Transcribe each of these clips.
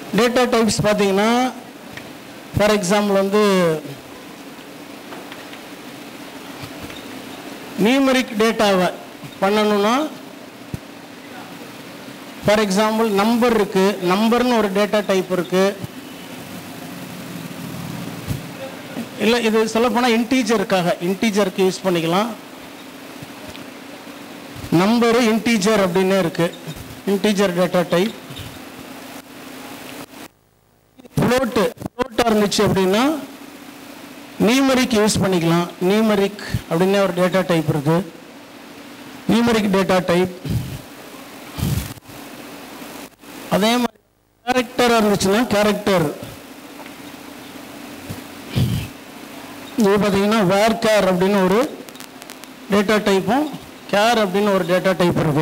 data types பார்த்தீங்கன்னா for example வந்து numeric டேட்டாவை பண்ணணும்னா ஃபார் எக்ஸாம்பிள் நம்பர் இருக்கு நம்பர்னு ஒரு டேட்டா டைப் இருக்கு இல்லை இது சொல்லப்போனால் இன்டீஜருக்காக இன்டீஜருக்கு யூஸ் பண்ணிக்கலாம் நம்பரு இன்டீஜர் அப்படின்னு இருக்கு இன்டீஜர் டேட்டா டைப் ஃப்ளோட்டு ஃப்ளோட்டாக இருந்துச்சு அப்படின்னா நியூமரிக் யூஸ் பண்ணிக்கலாம் நியூமரிக் அப்படின்னு ஒரு டேட்டா டைப் இருக்கு நியூமரிக் டேட்டா டைப் அதே மாதிரி கேரக்டராக இருந்துச்சுன்னா கேரக்டர் இது பார்த்தீங்கன்னா வேர் கேர் அப்படின்னு ஒரு டேட்டா டைப்பும் கேர் அப்படின்னு ஒரு டேட்டா டைப் இருக்கு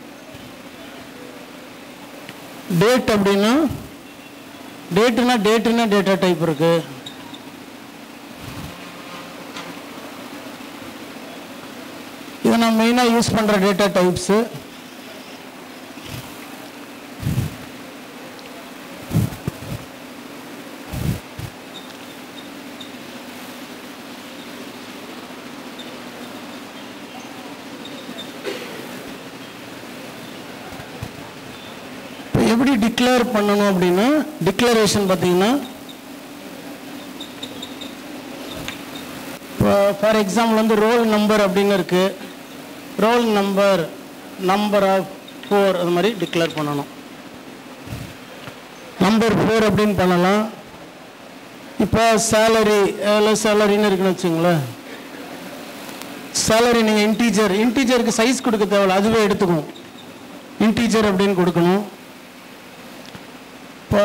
டேட் அப்படின்னா டேட்டுனா டேட்டுனா டேட்டா டைப் இருக்கு இதை நான் மெயினாக யூஸ் பண்ணுற டேட்டா டைப்ஸு இப்போ எப்படி டிக்ளேர் பண்ணணும் அப்படின்னா டிக்ளரேஷன் பார்த்தீங்கன்னா இப்போ ஃபார் எக்ஸாம்பிள் வந்து ரோல் நம்பர் அப்படின்னு இருக்கு roll number number of four அது மாதிரி டிக்ளேர் பண்ணணும் நம்பர் ஃபோர் அப்படின்னு பண்ணலாம் இப்போ சேலரி எவ்வளோ சேலரின்னு இருக்குன்னு வச்சுங்களேன் சேலரி நீங்கள் இன்டீஜர் இன்டீஜருக்கு சைஸ் கொடுக்க தேவையில்ல அதுவே எடுத்துக்கும் இன்டீஜர் அப்படின்னு கொடுக்கணும் இப்போ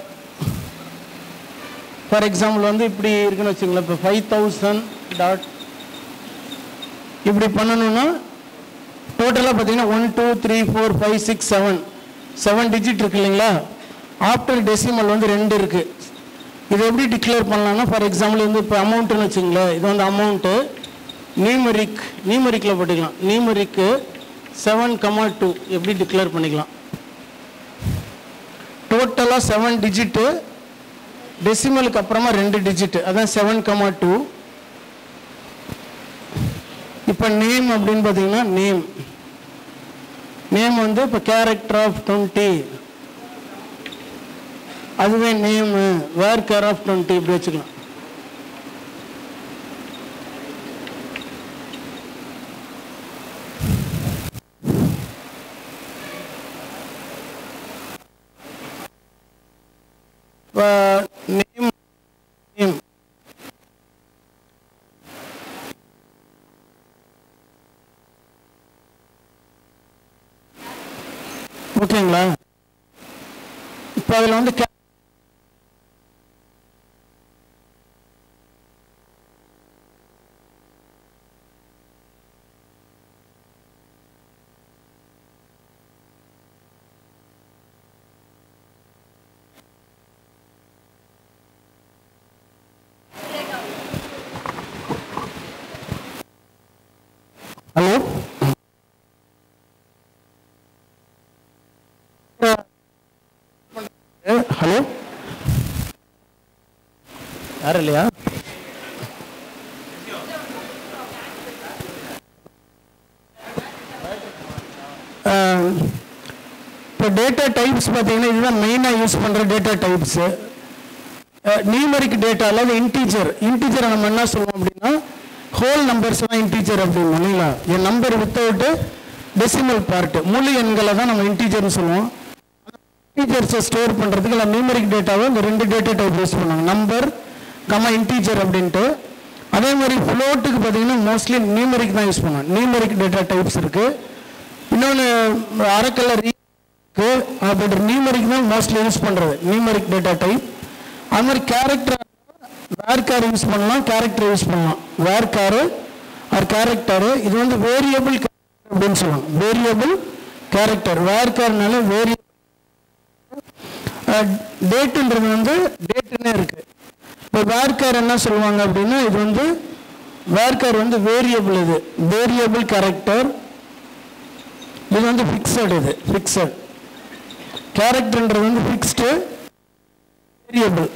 ஃபார் எக்ஸாம்பிள் வந்து இப்படி இருக்குன்னு வச்சுங்களேன் இப்போ ஃபைவ் தௌசண்ட் டாட் இப்படி பண்ணணும்னா டோட்டலாக பார்த்தீங்கன்னா one two three four five six seven seven digit இருக்கு இல்லைங்களா ஆஃப்டர் டெசிமல் வந்து ரெண்டு இருக்கு இது எப்படி டிக்ளேர் பண்ணலாம்னா ஃபார் எக்ஸாம்பிள் வந்து இப்போ அமௌண்ட்டுன்னு வச்சுங்களேன் இது வந்து அமௌண்ட்டு நியூமரிக் நியூமரிக்கில் போட்டுக்கலாம் நியூமரிக்கு செவன் கமா டூ எப்படி டிக்ளேர் பண்ணிக்கலாம் டோட்டலாக செவன் டிஜிட்டு டெசிமலுக்கு அப்புறமா ரெண்டு டிஜிட் அதான் செவன் கமா டூ இப்போ நேம் அப்படின்னு பார்த்தீங்கன்னா நேம் நேம் வந்து இப்போ கேரக்டர் ஆஃப் டுவெண்ட்டி அதுவே name varchar of twenty இப்படி வச்சுக்கலாம் இப்போ நேம் நேம் ஓகேங்களா இப்போ அதில் வந்து ca- ஹலோ ஹலோ யாரும் இல்லையா இப்போ டேட்டா டைப்ஸ் பார்த்தீங்கன்னா இதுதான் மெயினாக யூஸ் பண்ணுற டேட்டா டைப்ஸு நியூமரிக் டேட்டா அல்லது இன்டீஜர் இன்டீஜரை நம்ம என்ன சொல்லுவோம் அப்படின்னா ஹோல் நம்பர்ஸ் தான் இன்டீஜர் அப்படின்னு இல்லைங்களா an number without decimal part முழு எண்களை தான் நம்ம இன்டீஜர்னு சொல்லுவோம் இன்டீஜர்ஸை ஸ்டோர் பண்ணுறதுக்கு இல்லை நியூமரிக் டேட்டாவை இந்த ரெண்டு டேட்டா டைப் யூஸ் பண்ணுவாங்க நம்பர் கமா இன்டீஜர் அப்படின்ட்டு அதே மாதிரி ஃப்ளோட்டுக்கு பார்த்தீங்கன்னா மோஸ்ட்லி நியூமரிக் தான் யூஸ் பண்ணுவோம் நியூமரிக் டேட்டா டைப்ஸ் இருக்குது இன்னொன்று அரைக்கல்ல இருக்கு பட் நியூமரிக் தான் மோஸ்ட்லி யூஸ் பண்ணுறது நியூமரிக் டேட்டா டைப் அது மாதிரி கேரக்டர் வேர் கார் யூஸ் பண்ணலாம் கேரக்டர் யூஸ் பண்ணலாம் வேர் காரு ஆர் கேரக்டரு இது வந்து வேரியபிள் அப்படின்னு சொல்லுவாங்க வேரியபிள் கேரக்டர் வேர் கார்னால வேரிய டேட்டுன்றது வந்து டேட்டுன்னே இருக்கு இப்போ வேர்கார் என்ன சொல்லுவாங்க அப்படின்னா இது வந்து வேர்கார் வந்து வேரியபிள் இது வேரியபிள் கேரக்டர் இது வந்து ஃபிக்ஸட் இது ஃபிக்ஸட் கேரக்டர்ன்றது வந்து fixed variable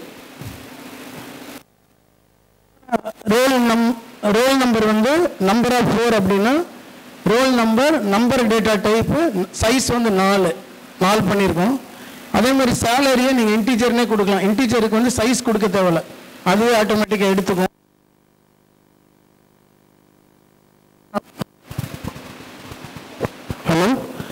roll num roll number வந்து நம்பர் ஆஃப் ஃபோர் அப்படின்னா roll number number data type size வந்து நாலு நாலு பண்ணியிருக்கோம் அதே மாதிரி சேலரியை நீங்கள் இன்டீஜர்னே கொடுக்கலாம் இன்டீஜருக்கு வந்து சைஸ் கொடுக்க தேவையில்ல அதுவே ஆட்டோமேட்டிக்காக எடுத்துக்கும் ஹலோ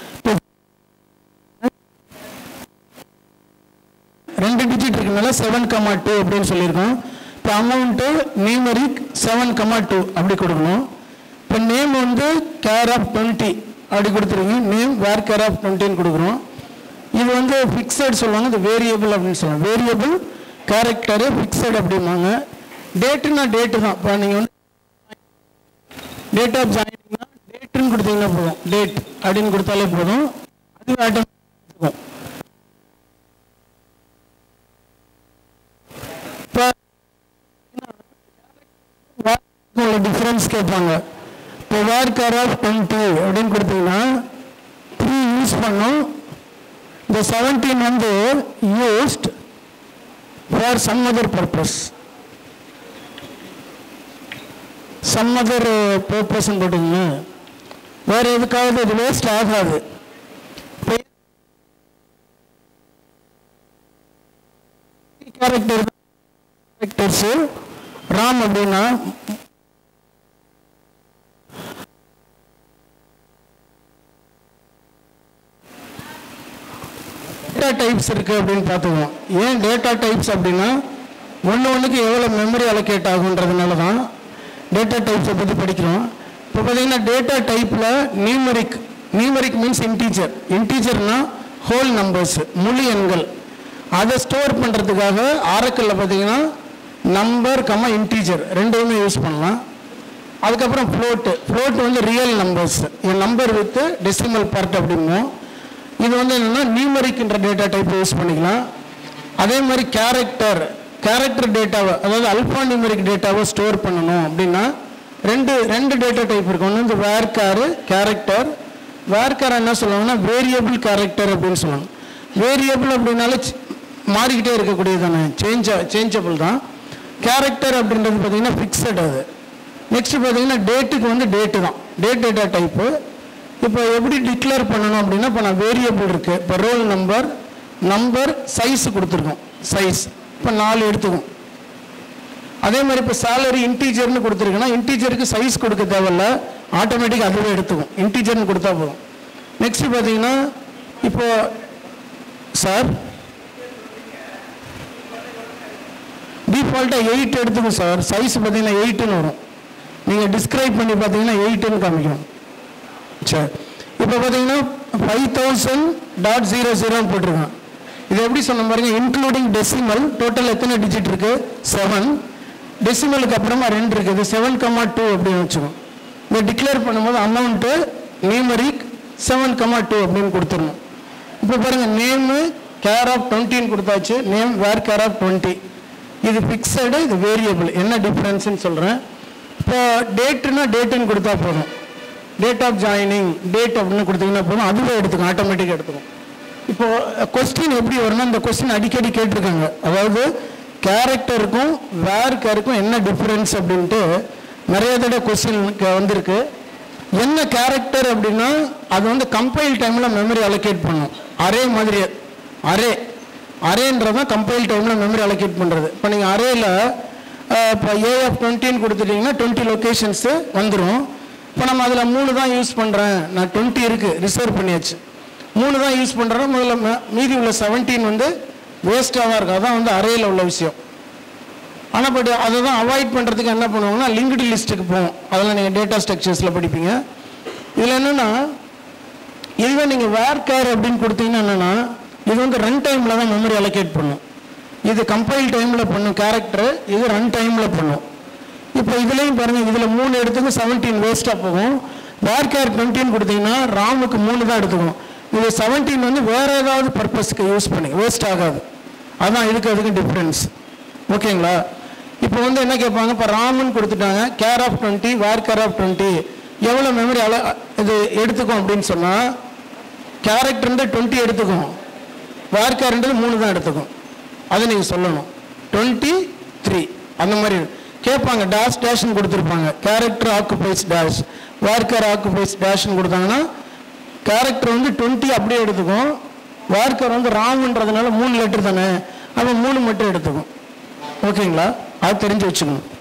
ரெண்டு டிஜிட் இருக்கனால செவன் கமா டூ அப்படின்னு சொல்லியிருக்கோம் இப்போ amount numeric seven comma two அப்படி கொடுக்கணும் இப்போ நேம் வந்து கேர் ஆஃப் டுவெண்ட்டி அப்படி கொடுத்துருங்க நேம் வேர் கேர் ஆஃப் டுவெண்ட்டின்னு கொடுக்குறோம் இது வந்து ஃபிக்ஸட் சொல்லுவாங்க இது வேரியபிள் அப்படின்னு சொல்லுவாங்க வேரியபிள் கேரக்டரு ஃபிக்ஸட் அப்படிம்பாங்க டேட்டுனா டேட்டு தான் இப்போ நீங்கள் வந்து டேட் ஆஃப் ஜாயினிங்னா டேட்டுன்னு கொடுத்தீங்கன்னா போதும் டேட் அப்படின்னு கொடுத்தாலே போதும் அது ஆட்டோமேட்டிக் இப்போ டிஃபரன்ஸ் கேட்பாங்க இப்போ வேர் கேர் ஆஃப் டுவெண்ட்டி அப்படின்னு கொடுத்தீங்கன்னா த்ரீ யூஸ் பண்ணோம் இந்த செவன்டீன் வந்து used for some other purpose some other purpose போட்டிங்கன்னா வேற எதுக்காவது இது வேஸ்ட் ஆகாது கேரக்டர் கேரக்டர்ஸு ராம் அப்படின்னா டேட்டா டைப்ஸ் இருக்கு அப்படின்னு பார்த்துக்குவோம் ஏன் டேட்டா டைப்ஸ் அப்படின்னா ஒன்று ஒன்றுக்கு எவ்வளோ மெமரி அலோகேட் ஆகுன்றதுனால தான் டேட்டா டைப்ஸை பற்றி படிக்கிறோம் இப்போ பார்த்தீங்கன்னா டேட்டா டைப்பில் நியூமரிக் நியூமரிக் மீன்ஸ் இன்டீஜர் இன்டீஜர்னா ஹோல் நம்பர்ஸ் முழு எண்கள் அதை ஸ்டோர் பண்ணுறதுக்காக ஆரக்கிளில் பார்த்தீங்கன்னா நம்பர் கம்மா இன்டீஜர் ரெண்டையுமே யூஸ் பண்ணலாம் அதுக்கப்புறம் ஃப்ளோட்டு ஃப்ளோட் வந்து real numbers an number with decimal part அப்படிம்போம் இது வந்து என்னென்னா நியூமரிக்ன்ற டேட்டா டைப் யூஸ் பண்ணிக்கலாம் அதே மாதிரி கேரக்டர் கேரக்டர் டேட்டாவை அதாவது அல்ஃபா நியூமரிக் டேட்டாவை ஸ்டோர் பண்ணணும் அப்படின்னா ரெண்டு ரெண்டு டேட்டா டைப் இருக்கு ஒன்று வந்து வேர்காரு கேரக்டர் வேர்கார் என்ன சொல்லுவாங்கன்னா வேரியபிள் கேரக்டர் அப்படின்னு சொல்லுவாங்க வேரியபிள் அப்படின்னாலே சி- மாறிக்கிட்டே இருக்கக்கூடியது தானே சேஞ்ச் சேஞ்சபிள் தான் கேரக்டர் அப்படின்றது பார்த்தீங்கன்னா ஃபிக்ஸட் அது நெக்ஸ்ட் பார்த்தீங்கன்னா டேட்டுக்கு வந்து டேட்டு தான் டேட் டேட்டா டைப்பு இப்போ எப்படி டிக்ளேர் பண்ணணும் அப்படின்னா இப்போ நான் வேரியபிள் இருக்கு இப்போ ரோல் நம்பர் நம்பர் சைஸ் கொடுத்துருக்கோம் சைஸ் இப்போ நாலு எடுத்துக்கும் அதே மாதிரி இப்போ சேலரி இன்டீஜர்னு கொடுத்துருக்குன்னா இன்டீஜருக்கு சைஸ் கொடுக்க தேவையில்ல ஆட்டோமேட்டிக் அதுவே எடுத்துக்கும் இன்டீஜர்னு கொடுத்தா போதும் நெக்ஸ்ட் பார்த்தீங்கன்னா இப்போ சார் டிஃபால்ட்டாக எயிட் எடுத்துக்கும் சார் சைஸ் பார்த்தீங்கன்னா எயிட்டுன்னு வரும் நீங்கள் டிஸ்கிரைப் பண்ணி பார்த்தீங்கன்னா எயிட்டுன்னு காமிக்கணும் சரி இப்போ பார்த்தீங்கன்னா ஃபைவ் தௌசண்ட் டாட் ஜீரோ ஜீரோன்னு போட்டிருக்கான் இது எப்படி சொன்ன பாருங்க இன்க்ளூடிங் டெசிமல் டோட்டல் எத்தனை டிஜிட் இருக்கு செவன் டெசிமலுக்கு அப்புறமா ரெண்டு இருக்குது செவன் கமா டூ அப்படின்னு வச்சுக்கோம் இதை டிக்ளேர் பண்ணும்போது amount numeric seven comma two அப்படின்னு கொடுத்துடணும் இப்போ பாருங்க நேமு கேர் ஆஃப் டுவெண்ட்டின்னு கொடுத்தாச்சு name varchar of twenty இது ஃபிக்ஸடு இது வேரியபிள் என்ன டிஃப்ரென்ஸ்னு சொல்கிறேன் இப்போ டேட்டுன்னா டேட்டுன்னு கொடுத்தா போதும் டேட் ஆஃப் ஜாயினிங் டேட் அப்படின்னு கொடுத்தீங்கன்னா போதும் அதுவே எடுத்துக்கும் ஆட்டோமேட்டிக்காக எடுத்துக்கும் இப்போ கொஸ்டின் எப்படி வரும்னா இந்த கொஸ்டின் அடிக்கடி கேட்டிருக்காங்க அதாவது கேரக்டருக்கும் வேர்க்கருக்கும் என்ன டிஃப்ரென்ஸ் அப்படின்ட்டு நிறைய தடவை கொஸ்டின் வந்திருக்கு என்ன கேரக்டர் அப்படின்னா அது வந்து கம்பைல் டைமில் மெமரி அலோகேட் பண்ணும் அரே மாதிரி அரே அரேன்றதான் கம்பைல் டைமில் மெமரி அலோகேட் பண்ணுறது இப்போ நீங்கள் அரேல இப்போ ஏ ஆஃப் டுவெண்ட்டின்னு கொடுத்துட்டீங்கன்னா டுவெண்ட்டி லொக்கேஷன்ஸு வந்துடும் இப்போ நம்ம அதில் மூணு தான் யூஸ் பண்ணுறேன் நான் டுவெண்ட்டி இருக்குது ரிசர்வ் பண்ணியாச்சு மூணு தான் யூஸ் பண்ணுறேன் முதல்ல ம- மீதி உள்ள செவன்டீன் வந்து வேஸ்ட்டாக தான் இருக்கும் அதான் வந்து அரேல உள்ள விஷயம் ஆனால் பட் அதை தான் அவாய்ட் பண்ணுறதுக்கு என்ன பண்ணுவாங்கன்னா லிங்க்டு லிஸ்ட்டுக்கு போவோம் அதெல்லாம் நீங்கள் டேட்டா ஸ்ட்ரக்சர்ஸில் படிப்பீங்க இதில் என்னென்னா இதுவே நீங்கள் வேர் கேர் அப்படின்னு கொடுத்தீங்கன்னா என்னென்னா இது வந்து ரன் டைமில் தான் மெமரி அலோகேட் பண்ணும் இது கம்பைல் டைமில் பண்ணும் கேரக்டர் இது ரன் டைமில் பண்ணும் இப்போ இதுலேயும் பாருங்கள் இதில் மூணு எடுத்துக்கு செவன்டீன் வேஸ்ட்டாக போகும் வேர் கேர் டுவெண்ட்டின்னு கொடுத்தீங்கன்னா ராமுக்கு மூணு தான் எடுத்துக்கும் இது செவன்டீன் வந்து வேறு ஏதாவது பர்பஸ்க்கு யூஸ் பண்ணி வேஸ்ட் ஆகாது அதான் இதுக்கு அதுக்கு டிஃப்ரென்ஸ் ஓகேங்களா இப்போ வந்து என்ன கேட்பாங்க இப்போ ராமன் கொடுத்துட்டாங்க char of twenty varchar of twenty எவ்வளோ மெமரி அல இது எடுத்துக்கும் அப்படின்னு சொன்னால் கேரக்டர் டுவெண்ட்டி எடுத்துக்கும் வேர் கேர்ன்றது மூணு தான் எடுத்துக்கும் அதை நீங்கள் சொல்லணும் டுவெண்ட்டி த்ரீ அந்த மாதிரி கேட்பாங்க டேஷ் டேஷ்னு கொடுத்துருப்பாங்க character occupies dash varchar occupies டேஷ்னு கொடுத்தாங்கன்னா கேரக்டர் வந்து டுவெண்ட்டி அப்படியே எடுத்துக்கும் வார்க்கர் வந்து ராம்ன்றதுனால மூணு லெட்டர் தானே அப்போ மூணு மட்டும் எடுத்துக்கும் ஓகேங்களா அது தெரிஞ்சு வச்சுக்கணும்